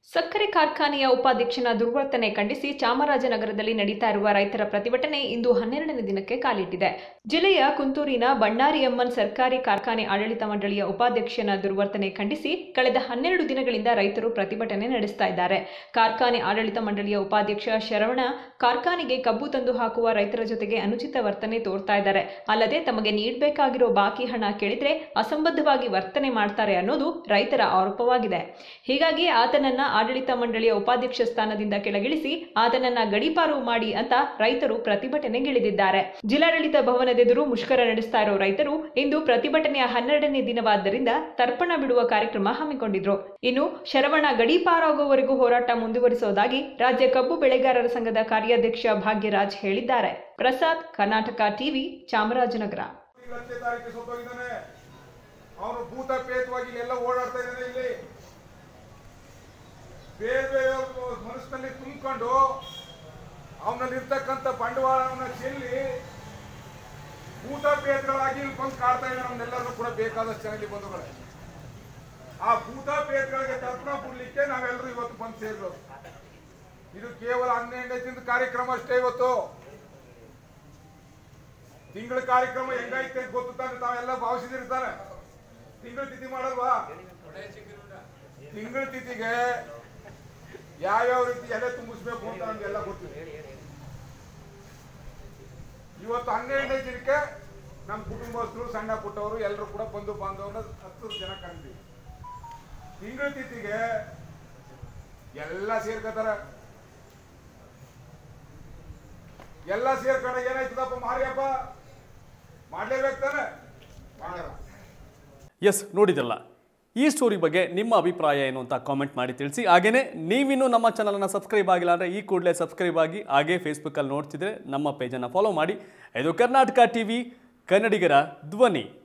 ಸಕ್ಕರೆ ಕಾರ್ಖಾನೆಯ ಉಪಾಧ್ಯಕ್ಷನ ದುರ್ವರ್ತನೆ ಖಂಡಿಸಿ ಚಾಮರಾಜನಗರದಲ್ಲಿ ನಡೀತಾ ಇರುವ ರೈತರ ಪ್ರತಿಭಟನೆ ಇಂದು ಹನ್ನೆರಡನೇ ದಿನಕ್ಕೆ ಕಾಲಿಟ್ಟಿದೆ ಜಿಲ್ಲೆಯ ಕುಂತೂರಿನ ಬಣ್ಣಾರಿಯಮ್ಮನ್ ಸರ್ಕಾರಿ ಕಾರ್ಖಾನೆ ಆಡಳಿತ ಮಂಡಳಿಯ ಉಪಾಧ್ಯಕ್ಷನ ದುರ್ವರ್ತನೆ ಖಂಡಿಸಿ ಕಳೆದ ಹನ್ನೆರಡು ದಿನಗಳಿಂದ ರೈತರು ಪ್ರತಿಭಟನೆ ನಡೆಸ್ತಾ ಇದ್ದಾರೆ ಕಾರ್ಖಾನೆ ಆಡಳಿತ ಮಂಡಳಿಯ ಉಪಾಧ್ಯಕ್ಷ ಶರವಣ ಕಾರ್ಖಾನೆಗೆ ಕಬ್ಬು ತಂದು ಹಾಕುವ ರೈತರ ಜೊತೆಗೆ ಅನುಚಿತ ವರ್ತನೆ ತೋರ್ತಾ ಇದ್ದಾರೆ ಅಲ್ಲದೆ ತಮಗೆ ನೀಡಬೇಕಾಗಿರೋ ಬಾಕಿ ಹಣ ಕೇಳಿದ್ರೆ ಅಸಂಬದ್ಧವಾಗಿ ವರ್ತನೆ ಮಾಡ್ತಾರೆ ಅನ್ನೋದು ರೈತರ ಆರೋಪವಾಗಿದೆ ಹೀಗಾಗಿ ಆತನನ್ನ ಆಡಳಿತ ಮಂಡಳಿಯ ಉಪಾಧ್ಯಕ್ಷ ಸ್ಥಾನದಿಂದ ಕೆಳಗಿಳಿಸಿ ಆತನನ್ನ ಗಡೀಪಾರು ಮಾಡಿ ಅಂತ ರೈತರು ಪ್ರತಿಭಟನೆಗಿಳಿದಿದ್ದಾರೆ ಜಿಲ್ಲಾಡಳಿತ ಭವನದೆದುರು ಮುಷ್ಕರ ನಡೆಸ್ತಾ ಇರೋ ರೈತರು ಇಂದು ಪ್ರತಿಭಟನೆಯ ಹನ್ನೆರಡನೇ ದಿನವಾದ್ದರಿಂದ ತರ್ಪಣ ಬಿಡುವ ಕಾರ್ಯಕ್ರಮ ಹಮ್ಮಿಕೊಂಡಿದ್ರು ಇನ್ನು ಶರವಣ ಗಡೀಪಾರಾಗುವವರೆಗೂ ಹೋರಾಟ ಮುಂದುವರಿಸುವುದಾಗಿ ರಾಜ್ಯ ಕಬ್ಬು ಬೆಳೆಗಾರರ ಸಂಘದ ಕಾರ್ಯಾಧ್ಯಕ್ಷ ಭಾಗ್ಯರಾಜ್ ಹೇಳಿದ್ದಾರೆ ಪ್ರಸಾದ್ ಕರ್ನಾಟಕ ಟಿವಿ ಚಾಮರಾಜನಗರ ಹತ್ತನೇ ತಾರೀಕು ಸತ್ತೋಗಿದ್ದಾನೆ ಅವನು ಭೂತ ಪೇತವಾಗಿ ಇಲ್ಲೆಲ್ಲ ಓಡಾಡ್ತಾ ಇದ್ದಾನೆ ಇಲ್ಲಿ ಬೇರೆ ಬೇರೆ ಮನಸ್ಸಿನಲ್ಲಿ ತುಂಬಿಕೊಂಡು ಅವನಲ್ಲಿರ್ತಕ್ಕಂಥ ಬಂಡವಾಳವನ್ನ ಚೆಲ್ಲಿ ಭೂತ ಪೇತಗಳಾಗಿ ಇಲ್ಲಿ ಬಂದು ಕಾಡ್ತಾ ಇದ್ದಾನೆ ನಮ್ನೆಲ್ಲರೂ ಕೂಡ ಬೇಕಾದಷ್ಟು ಜನ ಇಲ್ಲಿ ಬಂಧುಗಳೇ ಆ ಭೂತ ಪೇತಗಳಿಗೆ ತರ್ಪಣ ಕೊಡ್ಲಿಕ್ಕೆ ನಾವೆಲ್ಲರೂ ಇವತ್ತು ಬಂದು ಸೇರಿರೋದು ಇದು ಕೇವಲ ಹನ್ನೆರಡನೇ ದಿನದ ಕಾರ್ಯಕ್ರಮ ಅಷ್ಟೇ ಇವತ್ತು ತಿಂಗಳ ಕಾರ್ಯಕ್ರಮ ಹೆಂಗೈತೆ ಅಂತ ಗೊತ್ತು ತಾನೆ ತಾವೆಲ್ಲ ಭಾವಿಸಿದಿರ್ತಾನೆ ತಿಂಗಳ ತಿಥಿ ಮಾಡಲ್ವಾ ತಿಂಗಳ ತಿಥಿಗೆ ಯಾವ್ಯಾವ ರೀತಿ ಎಲೆ ತುಂಬಿಸ್ಬೇಕು ಅಂತ ನಮ್ಗೆಲ್ಲ ಗೊತ್ತಿದೆ ಇವತ್ತು ಹನ್ನೆರಡನೇ ದಿನಕ್ಕೆ ನಮ್ಮ ಕುಟುಂಬಸ್ಥರು ಸಣ್ಣ ಪುಟ್ಟವರು ಎಲ್ಲರೂ ಕೂಡ ಬಂಧು ಬಾಂಧವನ ಹತ್ತು ಜನ ಕಂಡಿದ್ದೀವಿ ತಿಂಗಳ ತಿಥಿಗೆ ಎಲ್ಲ ಸೇರ್ಕೋತಾರ ಎಲ್ಲ ಸೇರ್ಕೊಂಡ ಏನಾಯ್ತದಪ್ಪ ಮಾರಿಯಪ್ಪ ಮಾಡ್ಲೇಬೇಕು ತಾನೆ ಮಾಡಲ್ಲ ಎಸ್ ನೋಡಿದ್ರಲ್ಲ ಈ ಸ್ಟೋರಿ ಬಗ್ಗೆ ನಿಮ್ಮ ಅಭಿಪ್ರಾಯ ಏನು ಅಂತ ಕಾಮೆಂಟ್ ಮಾಡಿ ತಿಳಿಸಿ ಹಾಗೆಯೇ ನೀವಿನ್ನೂ ನಮ್ಮ ಚಾನಲನ್ನು ಸಬ್ಸ್ಕ್ರೈಬ್ ಆಗಿಲ್ಲ ಅಂದರೆ ಈ ಕೂಡಲೇ ಸಬ್ಸ್ಕ್ರೈಬ್ ಆಗಿ ಹಾಗೇ ಫೇಸ್ಬುಕ್ಕಲ್ಲಿ ನೋಡ್ತಿದ್ರೆ ನಮ್ಮ ಪೇಜನ್ನು ಫಾಲೋ ಮಾಡಿ ಇದು ಕರ್ನಾಟಕ ಟಿ ವಿ ಕನ್ನಡಿಗರ ಧ್ವನಿ